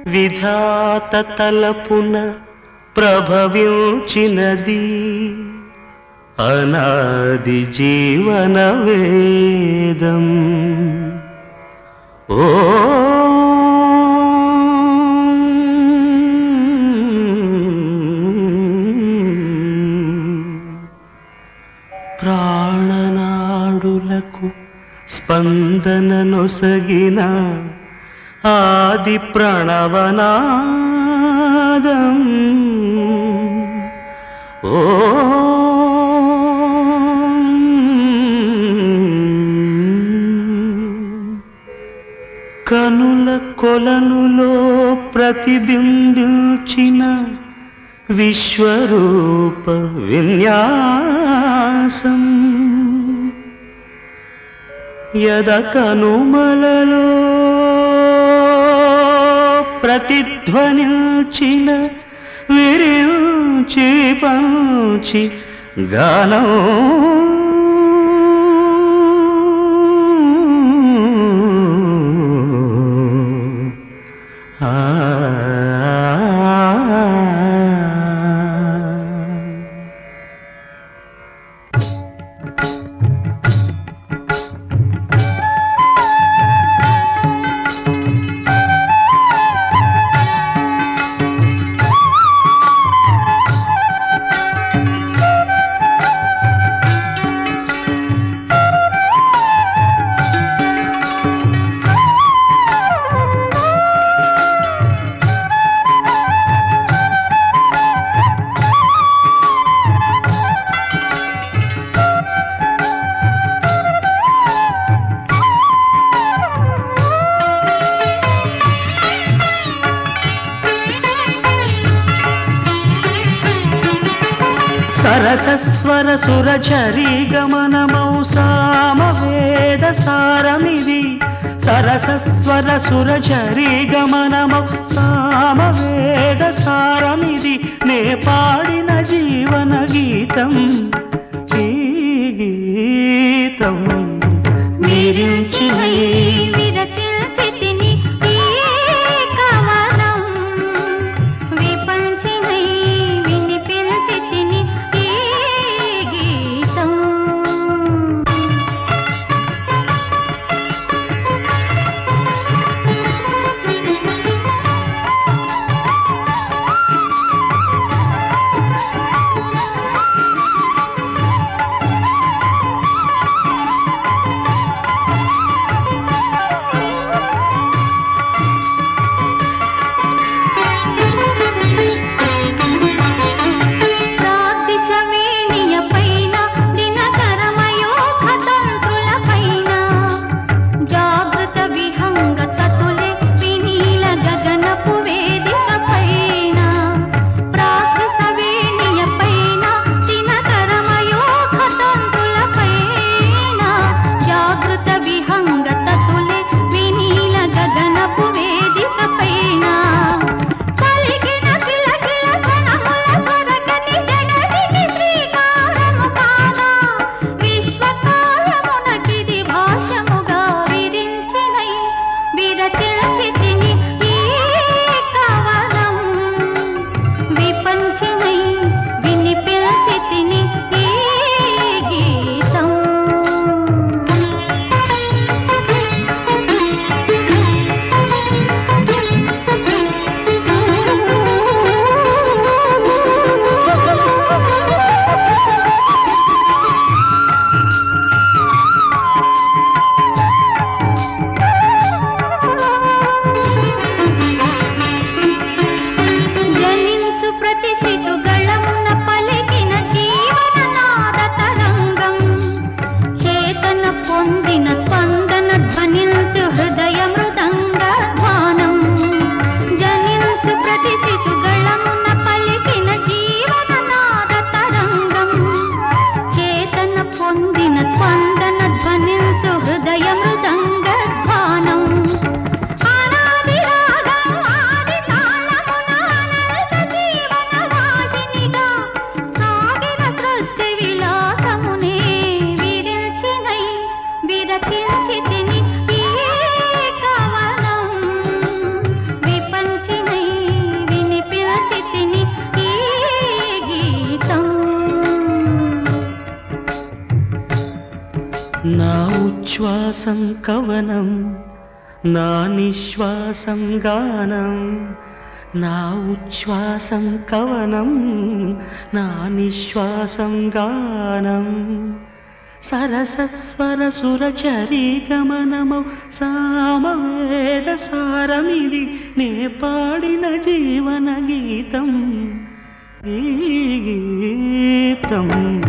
విధాత తలపున ప్రభవించినది అనాది జీవన వేదం ఓ ప్రాణనాడులకు స్పందన నొసగిన ఆది ప్రణవనాదం ఓ కనుల కొలనులో ప్రతిబింబించిన విశ్వరూప విన్యాసం యద కనుమలలో ప్రతిధ్వనిల్చిన విరించి పంచి గానం ఆ సరసస్వర సురచరీ గమనమౌ సామవేద సారమిది సరసస్వర సురచరీ గమనమౌ సామవేద సారమిది నే పాడిన జీవన గీతం ఈ గీతం నిరించిన విరచిల్చితిని ఈ కవనం విపంచినై వినిపించితిని ఈ గీతం ఉచ్ఛ్వాసం కవనం నా నిశ్వాసం గానం నా ఉచ్ఛ్వాసం కవనం నా నిశ్వాసం గానం సరసస్వర సురచరీ గమనమౌ సామవేద సారమిది నే పాడిన జీవన గీతం ఈ గీతం